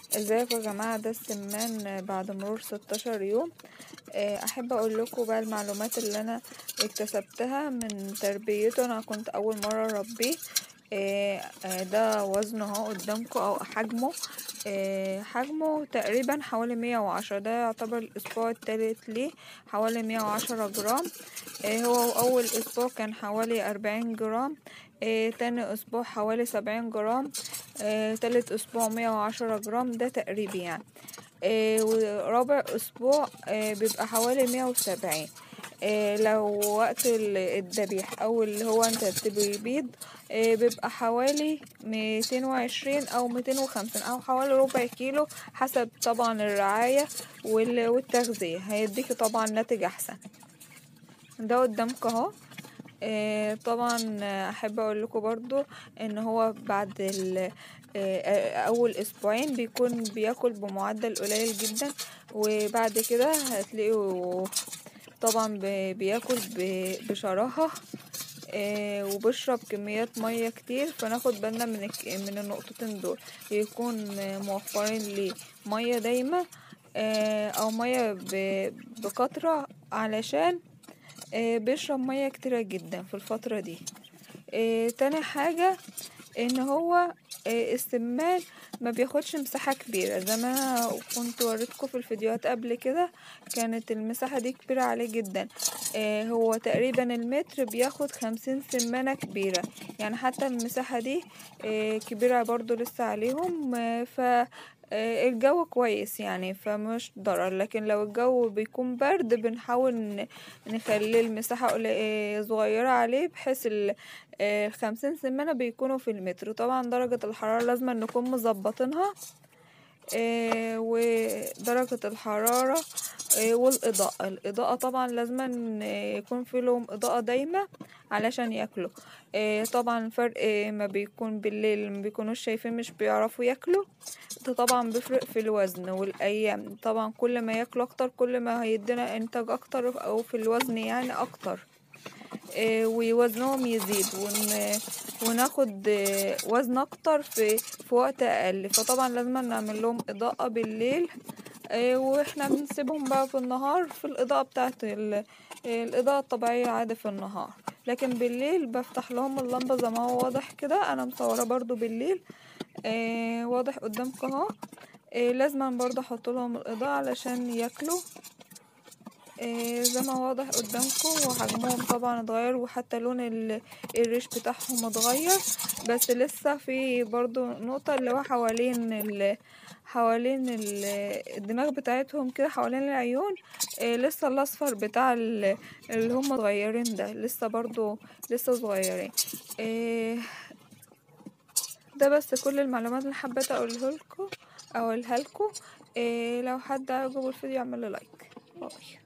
ازيكم يا جماعة ده السمان بعد مرور 16 يوم آه، احب اقول لكم بقى المعلومات اللي انا اكتسبتها من تربيته انا كنت اول مرة اربيه آه، آه، ده وزنه اهو قدامكم او حجمه آه، حجمه تقريبا حوالي مية وعشرة ده يعتبر الاسبوع التالت ليه حوالي مية وعشرة جرام آه، هو اول اسبوع كان حوالي اربعين جرام آه، تاني اسبوع حوالي سبعين جرام آه، تالت اسبوع مية وعشرة جرام ده تقريبي يعني آه، ورابع اسبوع آه، بيبقى حوالي مية وسبعين آه، لو وقت ال- الذبيح او اللي هو انت بتبيض آه، بيبقى حوالي ميتين وعشرين او ميتين وخمسين او حوالي ربع كيلو حسب طبعا الرعاية وال- والتغذية هيديكي طبعا ناتج احسن ده قدامك اهو آه، طبعا آه، احب اقول لكم برضو ان هو بعد ال آه، اول اسبوعين بيكون بياكل بمعدل قليل جدا وبعد كده هتلاقيه طبعا ب- بياكل ب- بشراهة آه، وبشرب كميات مية كتير فناخد بالنا من الك- من النقطتين دول يكون آه، موفرين ليه مية دايمة آه، او مية ب- بكترة علشان آه، بيشرب مية كتيرة جدا في الفترة دي آه، تاني حاجة ان هو آه، السمان ما بياخدش مساحة كبيرة زي ما انا كنت وريتكم في الفيديوهات قبل كده كانت المساحة دي كبيرة عليه جدا آه، هو تقريبا المتر بياخد خمسين سمانة كبيرة يعني حتى المساحة دي آه، كبيرة برضو لسه عليهم آه، ف آه، الجو كويس يعني فمش ضرر لكن لو الجو بيكون برد بنحاول ن- نخلي المساحة قلي- آه، صغيرة عليه بحيث ال- آه، الخمسين سمانة بيكونوا في المتر طبعا درجة الحرارة لازم نكون مظبطينها آه، ودرجة الحرارة آه، والإضاءة الإضاءة طبعا لازم يكون في لهم إضاءة دايمة علشان ياكلوا آه، طبعا الفرق آه، ما بيكون بالليل ما بيكونوش شايفين مش بيعرفوا ياكلوا ده طبعا بيفرق في الوزن والأيام طبعا كل ما ياكلوا أكتر كل ما هيدينا إنتاج أكتر أو في الوزن يعني أكتر آه، ووزنهم يزيد ون... وناخد آه، وزن اكتر في في وقت اقل فطبعا لازم نعمل لهم اضاءة بالليل آه، واحنا بنسيبهم بقى في النهار في الاضاءة بتاعت ال... آه، الاضاءة الطبيعية عادي في النهار لكن بالليل بفتح لهم اللمبة زي ما هو واضح كده انا مصورة برضو بالليل آه واضح قدامكم اهو آه لازم برضو احط لهم الاضاءة علشان ياكلوا آه، زي ما واضح قدامكم وحجمهم طبعا اتغير وحتى لون ال- الريش بتاعهم اتغير بس لسه في برضو نقطة اللي هو حوالين ال حوالين ال- الدماغ بتاعتهم كده حوالين العيون آه، لسه الاصفر بتاع ال- اللي هم صغيرين ده لسه برضو لسه صغيرين آه، ده بس كل المعلومات اللي حبيت اقولها لكم اقولها لكم آه، لو حد عجبه الفيديو اعمل له لايك باي